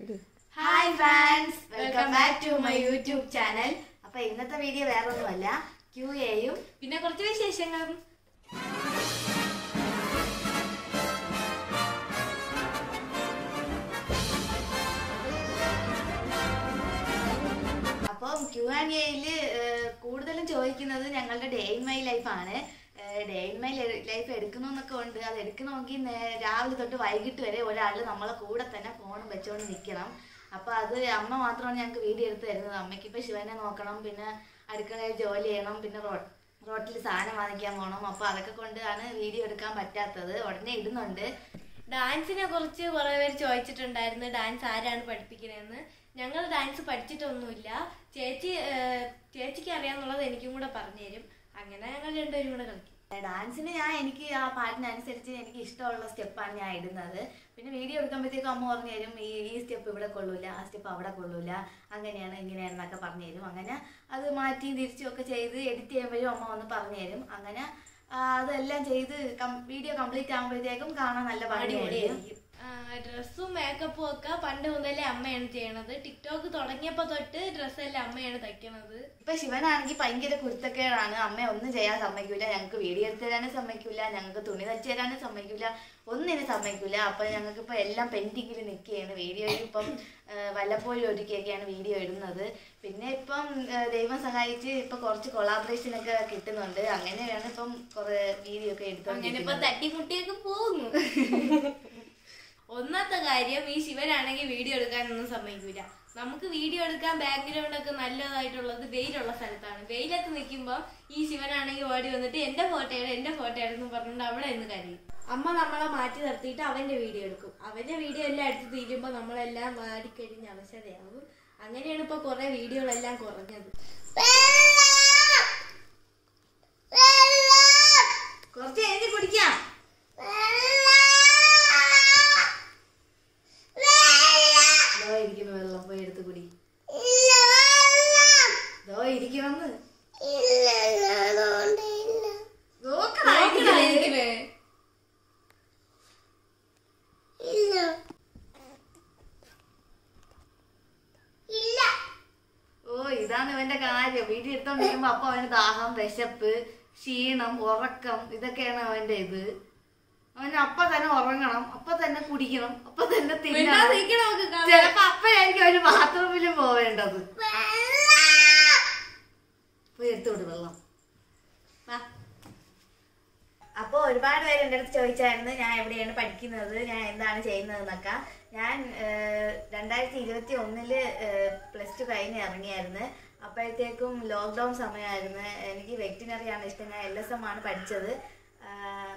Hi friends welcome back to my YouTube channel അപ്പൊ ഇന്നത്തെ video വേറെ ഒന്നുമല്ല ക്യു എയും പിന്നെ കുറച്ച് വിശേഷങ്ങളും അപ്പം ക്യു ആൻഡ് എയില് കൂടുതലും ചോദിക്കുന്നത് ഞങ്ങളുടെ ഡേ ഇൻ മൈ ലൈഫാണ് ഡേ ഇൻ മൈ ലൈഫ് എടുക്കണമെന്നൊക്കെ ഉണ്ട് അത് എടുക്കണമെങ്കിൽ നേ- രാവിലെ തൊട്ട് വൈകിട്ട് വരെ ഒരാൾ നമ്മളെ കൂടെ തന്നെ ഫോണും വെച്ചുകൊണ്ട് നിൽക്കണം അപ്പൊ അത് അമ്മ മാത്രമാണ് ഞങ്ങൾക്ക് വീഡിയോ എടുത്ത് തരുന്നത് അമ്മയ്ക്ക് ഇപ്പൊ ശിവനെ നോക്കണം പിന്നെ അടുക്കളയിൽ ജോലി ചെയ്യണം പിന്നെ റോ റോട്ടിൽ സാധനം വാങ്ങിക്കാൻ പോകണം അപ്പൊ അതൊക്കെ കൊണ്ടാണ് വീഡിയോ എടുക്കാൻ പറ്റാത്തത് ഉടനെ ഇടുന്നുണ്ട് ഡാൻസിനെ കുറിച്ച് കുറെ പേര് ചോദിച്ചിട്ടുണ്ടായിരുന്നു ഡാൻസ് ആരാണ് പഠിപ്പിക്കണതെന്ന് ഞങ്ങൾ ഡാൻസ് പഠിച്ചിട്ടൊന്നുമില്ല ചേച്ചി ഏഹ്, ചേച്ചിക്ക് അറിയാന്നുള്ളത് എനിക്കും കൂടെ പറഞ്ഞുതരും അങ്ങനെ ഞങ്ങൾ രണ്ടുപേരും കൂടെ കളിക്കും ഡാൻസിന് ഞാൻ എനിക്ക് ആ പാട്ടിനനുസരിച്ച് എനിക്ക് ഇഷ്ടമുള്ള സ്റ്റെപ്പാണ് ഞാൻ ഇടുന്നത് പിന്നെ വീഡിയോ എടുക്കുമ്പോഴത്തേക്കും അമ്മ പറഞ്ഞു തരും ഈ ഈ സ്റ്റെപ്പ് ഇവിടെ കൊള്ളൂല ആ സ്റ്റെപ്പ് അവിടെ കൊള്ളൂല അങ്ങനെയാണ് ഇങ്ങനെയാണെന്നൊക്കെ പറഞ്ഞു തരും അങ്ങനെ അത് മാറ്റി തിരിച്ചും ഒക്കെ ചെയ്ത് എഡിറ്റ് ചെയ്യുമ്പോഴും അമ്മ വന്ന് പറഞ്ഞു തരും അങ്ങനെ ആ, അതെല്ലാം ചെയ്ത് വീഡിയോ കംപ്ലീറ്റ് ആകുമ്പോഴത്തേക്കും കാണാൻ നല്ല ഭംഗിയായിരിക്കും അടിപൊളിയായിരിക്കും ഡ്രസ്സും മേക്കപ്പും ഒക്കെ പണ്ട് മുതലേ അമ്മയാണ് ചെയ്യണത് ടിക്ടോക്ക് തുടങ്ങിയപ്പോ തൊട്ട് ഡ്രസ്സെല്ലാം അമ്മയാണ് തയ്ക്കണത് ഇപ്പൊ ശിവനാണെങ്കിൽ ഭയങ്കര കുരുത്തക്കേടാണ് അമ്മ ഒന്നും ചെയ്യാൻ സമ്മതിക്കൂല ഞങ്ങൾക്ക് വീഡിയോ എടുത്ത് തരാനും സമ്മതിക്കൂല ഞങ്ങൾക്ക് തുണി തച്ചു തരാനും സമ്മതിക്കൂല ഒന്നിനും സമ്മതിക്കൂല അപ്പൊ ഞങ്ങൾക്ക് ഇപ്പൊ എല്ലാം പെൻഡിങ്ങിൽ നിൽക്കുകയാണ് വീഡിയോയിൽ ഇപ്പം ആ, വല്ലപ്പോഴും ഒരിക്കലൊക്കെയാണ് വീഡിയോ ഇടുന്നത് പിന്നെ ഇപ്പം ആ, ദൈവം സഹായിച്ച് ഇപ്പൊ കുറച്ച് കൊളാബറേഷൻ ഒക്കെ കിട്ടുന്നുണ്ട് അങ്ങനെയാണ് ഇപ്പം കുറെ വീഡിയോ ഒക്കെ അങ്ങനെ ഇപ്പൊ എടുത്തോണ്ടിരിക്കുന്നത് തട്ടിമുട്ടിയൊക്കെ പോകുന്നു ഒന്നാമത്തെ കാര്യം ഈ ശിവനാണെങ്കിൽ വീഡിയോ എടുക്കാനൊന്നും സമ്മതിക്കൂല നമുക്ക് വീഡിയോ എടുക്കാൻ ബാക്ക്ഗ്രൗണ്ട് ഒക്കെ നല്ലതായിട്ടുള്ളത് വെയിലുള്ള സ്ഥലത്താണ് വെയിലത്ത് നിൽക്കുമ്പോൾ ഈ ശിവനാണെങ്കിൽ ഓടി വന്നിട്ട് എന്റെ ഫോട്ടോയുടെ എന്റെ ഫോട്ടോയാണെന്ന് പറഞ്ഞിട്ട് അവിടെ നിന്ന് കരയും അമ്മ നമ്മളെ മാറ്റി നിർത്തിയിട്ട് അവന്റെ വീഡിയോ എടുക്കും അവന്റെ വീഡിയോ എല്ലാം എടുത്ത് തീരുമ്പോൾ നമ്മളെല്ലാം വാടിക്കഴിഞ്ഞ് അവശതയാവും അങ്ങനെയാണ് ഇപ്പൊ കുറെ വീഡിയോകളെല്ലാം കുറഞ്ഞത് കുറച്ച് എഴുതി കുടിക്കാം ദോ ഇരിക്കുന്നു വെള്ളം പോയി എടുത്ത് കുടി ദോ ഇരിക്കണമെന്ന് നോക്കണ ഓ ഇതാണ് ഇവന്റെ കാര്യം വീട്ടിൽ എടുത്തോണ്ടിരിക്കുമ്പോ അപ്പൊ അവന് ദാഹം വിശപ്പ് ക്ഷീണം ഉറക്കം ഇതൊക്കെയാണ് അവന്റെ ഇത് അവന് അപ്പൊ തന്നെ ഉറങ്ങണം അപ്പൊ തന്നെ കുടിക്കണം അപ്പൊ തന്നെ തിന്നണം ചിലപ്പോ അപ്പഴായിരിക്കും അവന് ബാത്റൂമിലും പോവേണ്ടത് പോയി എടുത്തോട്ട് വെള്ളം വാ. അപ്പൊ ഒരുപാട് പേര് എൻ്റെ അടുത്ത് ചോദിച്ചായിരുന്നു ഞാൻ എവിടെയാണ് പഠിക്കുന്നത് ഞാൻ എന്താണ് ചെയ്യുന്നതെന്നൊക്കെ ഞാൻ രണ്ടായിരത്തി ഇരുപത്തി ഒന്നില് പ്ലസ് ടു കഴിഞ്ഞ് ഇറങ്ങിയായിരുന്നു അപ്പോഴത്തേക്കും ലോക്ക്ഡൗൺ സമയമായിരുന്നു എനിക്ക് വെറ്റിനറി ആണ് ഇഷ്ടം ഞാൻ എൽ എസ് എം ആണ് പഠിച്ചത് ആ,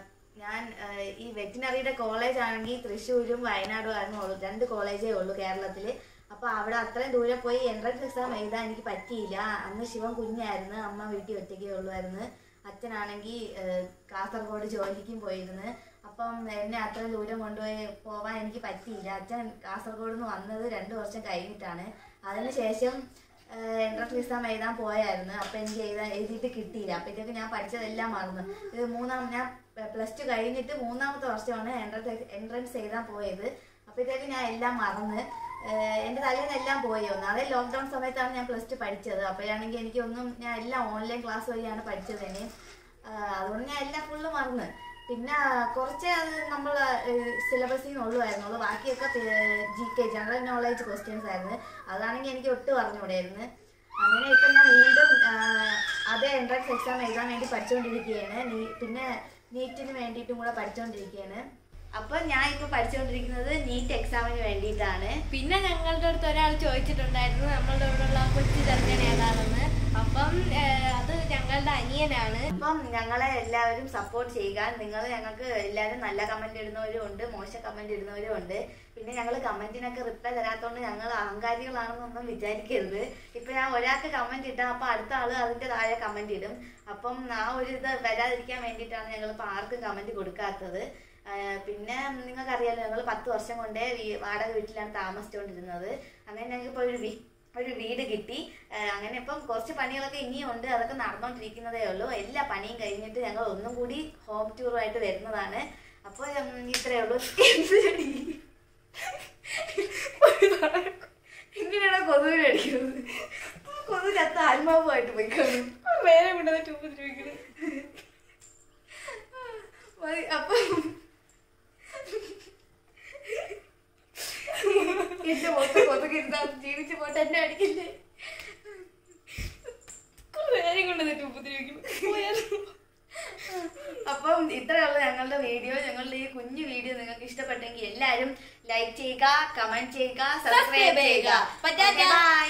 ഞാൻ ആ, ഈ വെറ്റിനറിയുടെ കോളേജ് ആണെങ്കിൽ തൃശ്ശൂരും വയനാടും ആയിരുന്നു ഉള്ളൂ രണ്ട് കോളേജേ ഉള്ളൂ കേരളത്തിൽ അപ്പൊ അവിടെ അത്രയും ദൂരെ പോയി എൻട്രൻസ് എക്സാം എഴുതാൻ എനിക്ക് പറ്റിയില്ല അന്ന് ശിവൻ കുഞ്ഞായിരുന്നു അമ്മ വീട്ടിൽ ഒറ്റയ്ക്കേ ഉള്ളുമായിരുന്നു അച്ഛനാണെങ്കിൽ കാസർഗോഡ് ജോലിക്കും പോയിരുന്നു അപ്പം എന്നെ അത്ര ദൂരം കൊണ്ടുപോയി പോവാൻ എനിക്ക് പറ്റിയില്ല അച്ഛൻ കാസർഗോഡ് നിന്ന് വന്നത് രണ്ട് വർഷം കഴിഞ്ഞിട്ടാണ് അതിനുശേഷം എൻട്രൻസ് എക്സാം എഴുതാൻ പോയായിരുന്നു അപ്പൊ എനിക്ക് എഴുതാൻ എഴുതിയിട്ട് കിട്ടിയില്ല അപ്പോഴത്തേക്ക് ഞാൻ പഠിച്ചതെല്ലാം മറന്നു ഇത് മൂന്നാം ഞാൻ പ്ലസ് ടു കഴിഞ്ഞിട്ട് മൂന്നാമത്തെ വർഷമാണ് എൻട്രൻസ് എൻട്രൻസ് എഴുതാൻ പോയത് അപ്പോഴത്തേക്ക് ഞാൻ എല്ലാം മറന്ന് ഏഹ് എന്റെ തലേന്ന് എല്ലാം പോയി ഒന്നാമത് ലോക്ക്ഡൌൺ സമയത്താണ് ഞാൻ പ്ലസ് ടു പഠിച്ചത് അപ്പോഴാണെങ്കിൽ എനിക്കൊന്നും ഞാൻ എല്ലാം ഓൺലൈൻ ക്ലാസ് വഴിയാണ് പഠിച്ചത് തന്നെ ആഹ് അതുകൊണ്ട് ഞാൻ എല്ലാം ഫുള്ള് മറന്ന് പിന്നെ കുറച്ച് അത് നമ്മൾ സിലബസിൽ നിന്ന് ഉള്ളുമായിരുന്നുള്ളൂ ബാക്കിയൊക്കെ G K general knowledge questions ആയിരുന്നു അതാണെങ്കിൽ എനിക്ക് ഒട്ടും അറിഞ്ഞുകൂടായിരുന്നു അങ്ങനെ ഇപ്പം ഞാൻ വീണ്ടും ആഹ് അതേ എൻട്രൻസ് എക്സാം എഴുതാൻ വേണ്ടി പഠിച്ചുകൊണ്ടിരിക്കുകയാണ് നീ- പിന്നെ നീറ്റിന് വേണ്ടിയിട്ടും കൂടെ പഠിച്ചുകൊണ്ടിരിക്കുകയാണ് അപ്പം ഞാൻ ഇപ്പോൾ പഠിച്ചുകൊണ്ടിരിക്കുന്നത് നീറ്റ് എക്സാമിന് വേണ്ടിയിട്ടാണ് പിന്നെ ഞങ്ങളുടെ അടുത്ത് ഒരാൾ ചോദിച്ചിട്ടുണ്ടായിരുന്നു നമ്മളുടെ ഇവിടെയുള്ള കൊച്ചു ചെറുക്കൻ ഏതാണെന്ന് അപ്പം ഏഹ്, അത് ഞങ്ങളുടെ അനിയനാണ് അപ്പം ഞങ്ങളെ എല്ലാവരും സപ്പോർട്ട് ചെയ്യുക നിങ്ങൾ ഞങ്ങൾക്ക് എല്ലാവരും നല്ല കമന്റ് ഇടുന്നവരും ഉണ്ട് മോശം കമന്റ് ഇടുന്നവരും ഉണ്ട് പിന്നെ ഞങ്ങൾ കമന്റിനൊക്കെ റിപ്ലൈ തരാത്തോണ്ട് ഞങ്ങൾ അഹങ്കാരികളാണെന്നൊന്നും വിചാരിക്കരുത് ഇപ്പൊ ഞാൻ ഒരാൾക്ക് കമന്റ് ഇട്ടാൽ അപ്പൊ അടുത്ത ആള് അതിന്റെ താഴെ കമന്റ് ഇടും അപ്പം ആ ഒരു ഇത് വരാതിരിക്കാൻ വേണ്ടിയിട്ടാണ് ഞങ്ങൾ ഇപ്പൊ ആർക്കും കമന്റ് കൊടുക്കാത്തത് ആ, പിന്നെ നിങ്ങൾക്കറിയാലോ ഞങ്ങൾ പത്ത് വർഷം കൊണ്ടേ വീ- വാടക വീട്ടിലാണ് താമസിച്ചുകൊണ്ടിരുന്നത് അങ്ങനെ ഞങ്ങൾക്ക് ഇപ്പോൾ ഒരു വീ- ഒരു വീട് കിട്ടി ആ, അങ്ങനെ ഇപ്പം കുറച്ച് പണികളൊക്കെ ഇനിയും ഉണ്ട് അതൊക്കെ നടന്നുകൊണ്ടിരിക്കുന്നതേ ഉള്ളൂ എല്ലാ പണിയും കഴിഞ്ഞിട്ട് ഞങ്ങൾ ഒന്നും കൂടി ഹോം ടൂറുമായിട്ട് വരുന്നതാണ് അപ്പോൾ ഇത്രയേ ഉള്ളൂ എന്ത് ചെടി? ഇങ്ങനെയാണ് കൊതുകിനെ അടിക്കുന്നത് കൊതു ചത്ത ആത്മാവുമായിട്ട് പോയിക്കാണ് വേറെ കൊണ്ടുവന്നിട്ട് ഉപദ്രവിക്കണേ മതി, അപ്പം എന്റെ മൊത്തം കൊതുകിരുന്നാ ജീവിച്ചു പോട്ടെ എന്നെ അടിക്കില്ലേ വേറെ കൊണ്ടുവന്നിട്ട് ഉപദ്രവിക്കണം പോയാലോ അപ്പം ഇത്രയുള്ള ഞങ്ങളുടെ വീഡിയോ ഞങ്ങളുടെ ഈ കുഞ്ഞു വീഡിയോ നിങ്ങൾക്ക് ഇഷ്ടപ്പെട്ടെങ്കിൽ എല്ലാവരും ലൈക്ക് ചെയ്യുക കമന്റ് ചെയ്യുക സബ്സ്ക്രൈബ് ചെയ്യുക ചെയ്യുക. ബൈ